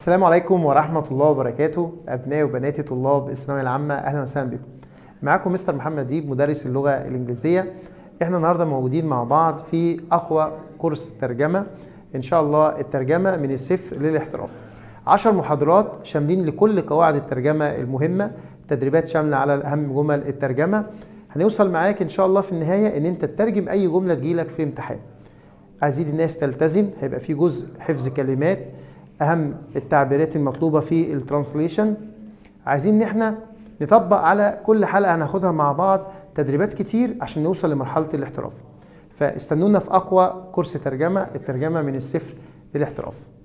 السلام عليكم ورحمة الله وبركاته أبنائي وبناتي طلاب الثانوية العامة أهلا وسهلا بكم معاكم مستر محمد ديب مدرس اللغة الإنجليزية احنا النهاردة موجودين مع بعض في أقوى كورس ترجمة إن شاء الله الترجمة من الصفر للاحتراف عشر محاضرات شاملين لكل قواعد الترجمة المهمة تدريبات شاملة على أهم جمل الترجمة هنوصل معاك إن شاء الله في النهاية إن أنت تترجم أي جملة تجيلك في الامتحان عايزين الناس تلتزم هيبقى في جزء حفظ كلمات اهم التعبيرات المطلوبه في الترانسليشن عايزين ان احنا نطبق على كل حلقه هناخدها مع بعض تدريبات كتير عشان نوصل لمرحله الاحتراف فاستنونا في اقوى كورس ترجمه الترجمه من الصفر للاحتراف